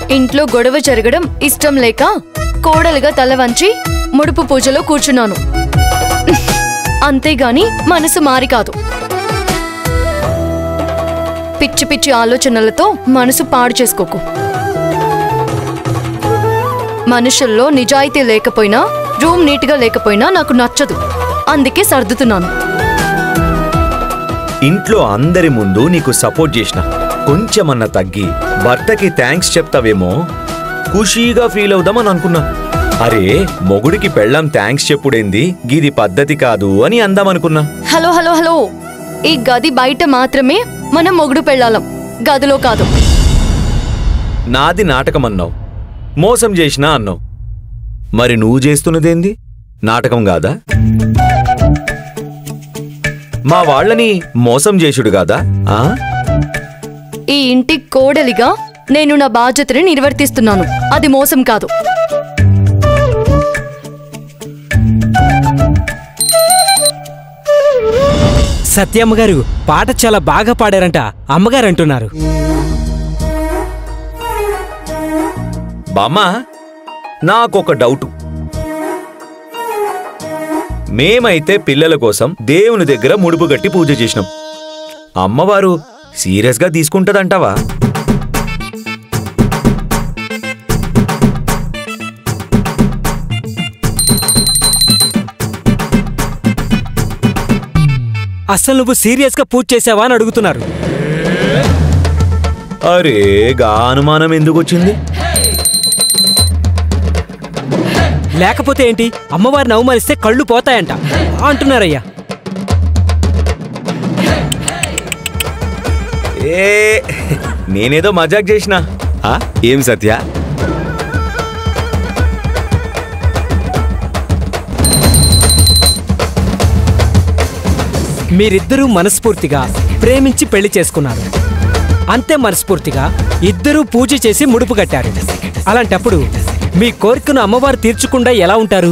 ఇంట్లో గొడవ జరగడం ఇష్టం లేక కోడలుగా తల వంచి ముడుపు పూజలో కూర్చున్నాను అంతేగాని మనసు మారి కాదు పిచ్చి పిచ్చి ఆలోచనలతో మనసు పాడు చేసుకోకు మనుషుల్లో నిజాయితీ లేకపోయినా రూమ్ నీట్గా లేకపోయినా నాకు నచ్చదు అందుకే సర్దుతున్నాను ఇంట్లో అందరి ముందు నీకు సపోర్ట్ చేసిన కొంచెమన్నా తగ్గి భర్తకి థ్యాంక్స్ చెప్తావేమో ఖుషీగా ఫీల్ అవుదామని అనుకున్నా అరే మొగుడికి పెళ్ళాం థ్యాంక్స్ చెప్పుడేంది గీది పద్ధతి కాదు అని అందామనుకున్నా హలో హలో హలో ఈ గది బయట మాత్రమే మనం మొగుడు పెళ్ళాలం గదిలో కాదు నాది నాటకం అన్నావు మోసం చేసినా అన్నావు మరి నువ్వు చేస్తున్నదేంది నాటకం కాదా మా వాళ్ళని మోసం చేసుడు కాదా ఆ ఈ ఇంటి కోడలిగా నేను నా బాధ్యతని నిర్వర్తిస్తున్నాను అది మోసం కాదు సత్యమ్మ గారు పాట చాలా బాగా పాడారంట అమ్మగారు అంటున్నారు బామ్మ నాకొక డౌటు మేమైతే పిల్లల కోసం దేవుని దగ్గర ముడుపు గట్టి పూజ చేసినాం అమ్మవారు సీరియస్గా తీసుకుంటదంటావా అసలు నువ్వు సీరియస్ గా పూజ చేసావా అని అడుగుతున్నారు అరే గా అనుమానం ఎందుకు వచ్చింది లేకపోతే ఏంటి అమ్మవారిని అవమానిస్తే కళ్ళు పోతాయంట అంటున్నారయ్యా ఏ నేనేదో మజాక్ చేసిన ఏం సత్య మీరిద్దరూ మనస్ఫూర్తిగా ప్రేమించి పెళ్లి చేసుకున్నారు అంతే మనస్ఫూర్తిగా ఇద్దరూ పూజ చేసి ముడుపు కట్టారు అలాంటప్పుడు మీ కోరికను అమ్మవారు తీర్చకుండా ఎలా ఉంటారు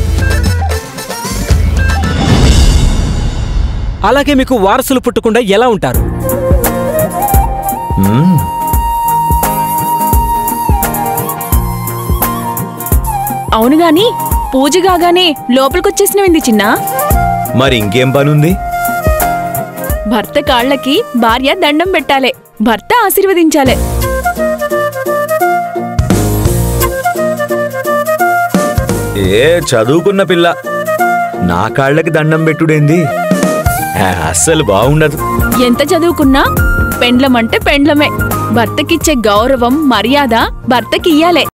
అలాగే మీకు వారసులు పుట్టకుండా ఎలా ఉంటారు మ్మ్. అవును గాని పూజ కాగానే లోపలికొచ్చేసినవింది చిన్నా మరి ఇంకేం పనుంది భర్త కాళ్ళకి భార్య దండం పెట్టాలే భర్త ఆశీర్వదించాలే ఏ చదువుకున్న పిల్ల నా కాళ్ళకి దండం పెట్టుడేంది ఆ, అస్సలు బాగుండదు ఎంత చదువుకున్నా పెండ్లం అంటే పెండ్లమే భర్తకిచ్చే గౌరవం మర్యాద భర్తకియ్యాలే